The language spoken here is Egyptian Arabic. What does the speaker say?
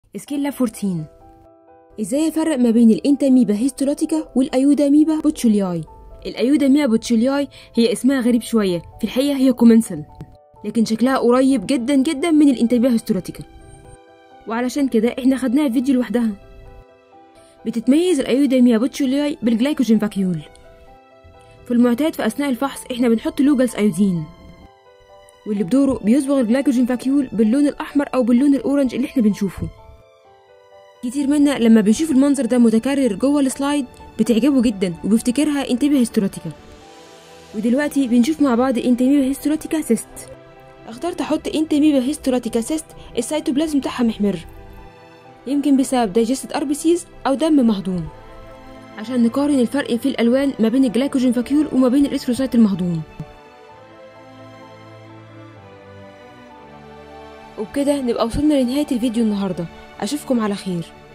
سكيلا 14 ازاي افرق ما بين الانتاميبا هيستولوتيكا والايوداميبا بوتشولياي الايوداميبا بوتشولياي هي اسمها غريب شويه في الحقيقه هي كومنسل لكن شكلها قريب جدا جدا من الانتاميبا هيستولوتيكا وعلشان كده احنا خدناها في فيديو لوحدها بتتميز الايوداميا بوتشولياي بالجلايكوجين فاكيول في المعتاد في اثناء الفحص احنا بنحط لوجلس ايودين واللي بدوره بيصبغ الجلايكوجين فاكيول باللون الاحمر او باللون الاورنج اللي احنا بنشوفه كتير منا لما بيشوف المنظر ده متكرر جوه السلايد بتعجبه جدا وبيفتكرها انتبه هيستولوتيكا ودلوقتي بنشوف مع بعض انتميبا هيستولوتيكا سيست اخترت احط انتميبا هيستولوتيكا سيست السيتوبلازم بتاعها محمر يمكن بسبب دايجستد ار بي سيز او دم مهضوم عشان نقارن الفرق في الالوان ما بين الجلايكوجين فاكيول وما بين الاسروسايت المهضوم وبكده نبقى وصلنا لنهاية الفيديو النهاردة أشوفكم على خير